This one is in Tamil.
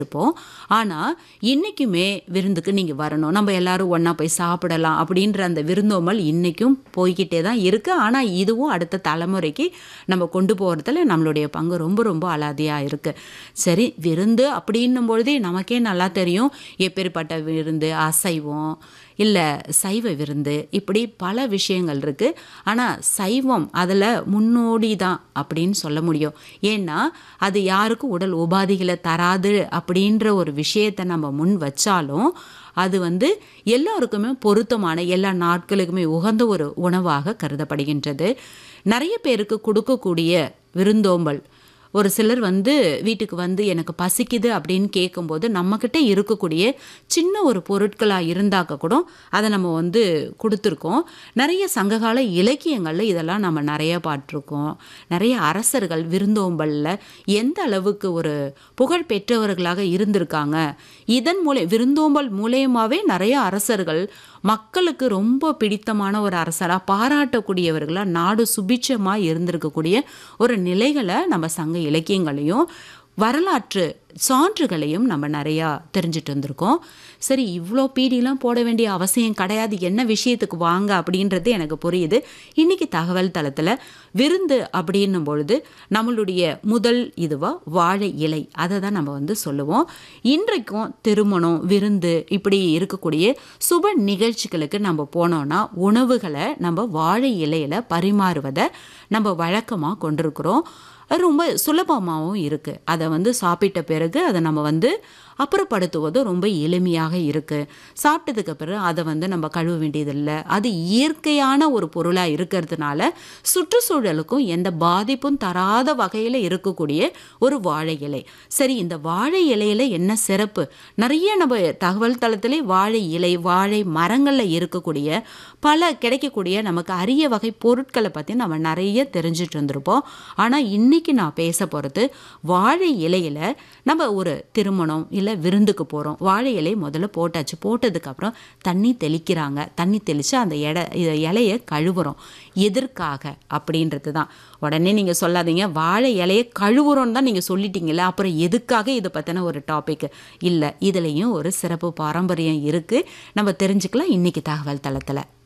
இருப்போம் ஆனால் இன்றைக்குமே விருந்துக்கு நீங்கள் வரணும் நம்ம எல்லாரும் ஒன்றா போய் சாப்பிடலாம் அப்படின்ற அந்த விருந்தோமல் இன்றைக்கும் போய்கிட்டே தான் இருக்குது ஆனால் இதுவும் அடுத்த தலைமுறைக்கு நம்ம கொண்டு போகிறதுல நம்மளுடைய பங்கு ரொம்ப ரொம்ப அலாதியாக இருக்குது சரி விருந்து அப்படின்னும் பொழுதே நமக்கே நல்லா தெரியும் எப்பேற்பட்ட விருந்து அசைவம் இல்லை சைவ விருந்து இப்படி பல விஷயங்கள் இருக்குது ஆனால் சைவம் அதில் முன்னோடி தான் அப்படின்னு சொல்ல முடியும் ஏன்னா அது யாருக்கும் உடல் உபாதிகளை தராது அப்படின்ற ஒரு விஷயத்தை நம்ம முன் வச்சாலும் அது வந்து எல்லாருக்குமே பொருத்தமான எல்லா நாட்களுக்குமே உகந்த ஒரு உணவாக கருதப்படுகின்றது நிறைய பேருக்கு கொடுக்கக்கூடிய விருந்தோம்பல் ஒரு சிலர் வந்து வீட்டுக்கு வந்து எனக்கு பசிக்குது அப்படின்னு கேட்கும்போது நம்மக்கிட்ட இருக்கக்கூடிய சின்ன ஒரு பொருட்களாக இருந்தாக்க கூட அதை நம்ம வந்து கொடுத்துருக்கோம் நிறைய சங்ககால இலக்கியங்களில் இதெல்லாம் நம்ம நிறைய பாட்டிருக்கோம் நிறைய அரசர்கள் விருந்தோம்பலில் எந்த அளவுக்கு ஒரு புகழ் பெற்றவர்களாக இருந்திருக்காங்க இதன் மூலம் விருந்தோம்பல் மூலயமாவே நிறைய அரசர்கள் மக்களுக்கு ரொம்ப பிடித்தமான ஒரு அரசராக பாராட்டக்கூடியவர்களாக நாடு சுபிட்சமாக இருந்திருக்கக்கூடிய ஒரு நிலைகளை நம்ம சங்க இலக்கியங்களையும் வரலாற்று சான்றுகளையும் நம்ம நிறையா தெரிஞ்சுட்டு வந்திருக்கோம் சரி இவ்வளோ பீடிலாம் போட வேண்டிய அவசியம் கிடையாது என்ன விஷயத்துக்கு வாங்க அப்படின்றது எனக்கு புரியுது இன்றைக்கி தகவல் தளத்தில் விருந்து அப்படின்னும் பொழுது நம்மளுடைய முதல் இதுவாக வாழை இலை அதை தான் நம்ம வந்து சொல்லுவோம் இன்றைக்கும் திருமணம் விருந்து இப்படி இருக்கக்கூடிய சுப நிகழ்ச்சிகளுக்கு நம்ம போனோன்னா உணவுகளை நம்ம வாழை இலையில் பரிமாறுவதை நம்ம வழக்கமாக கொண்டிருக்கிறோம் அது ரொம்ப சுலபமாகவும் இருக்குது அதை வந்து சாப்பிட்ட பிறகு அதை நம்ம வந்து அப்புறப்படுத்துவது ரொம்ப எளிமையாக இருக்குது சாப்பிட்டதுக்கு பிறகு அதை வந்து நம்ம கழுவ வேண்டியதில்லை அது இயற்கையான ஒரு பொருளாக இருக்கிறதுனால சுற்றுச்சூழலுக்கும் எந்த பாதிப்பும் தராத வகையில் இருக்கக்கூடிய ஒரு வாழை இலை சரி இந்த வாழை இலையில் என்ன சிறப்பு நிறைய நம்ம தகவல் தளத்திலே வாழை இலை வாழை மரங்களில் இருக்கக்கூடிய பல கிடைக்கக்கூடிய நமக்கு அரிய வகை பொருட்களை பற்றி நம்ம நிறைய தெரிஞ்சுட்டு வந்திருப்போம் ஆனால் இன்றைக்கி நான் பேச போகிறது வாழை இலையில் நம்ம ஒரு திருமணம் இல்லை விருந்துக்கு போகிறோம் வாழை இலை முதல்ல போட்டாச்சு போட்டதுக்கப்புறம் தண்ணி தெளிக்கிறாங்க தண்ணி தெளித்து அந்த எட இதை இலையை கழுவுறோம் எதற்காக அப்படின்றது தான் உடனே நீங்கள் சொல்லாதீங்க வாழை இலையை கழுவுறோன்னு தான் நீங்கள் சொல்லிட்டீங்களே அப்புறம் எதுக்காக இதை பற்றின ஒரு டாபிக் இல்லை இதுலேயும் ஒரு சிறப்பு பாரம்பரியம் இருக்குது நம்ம தெரிஞ்சுக்கலாம் இன்றைக்கி தகவல் தளத்தில்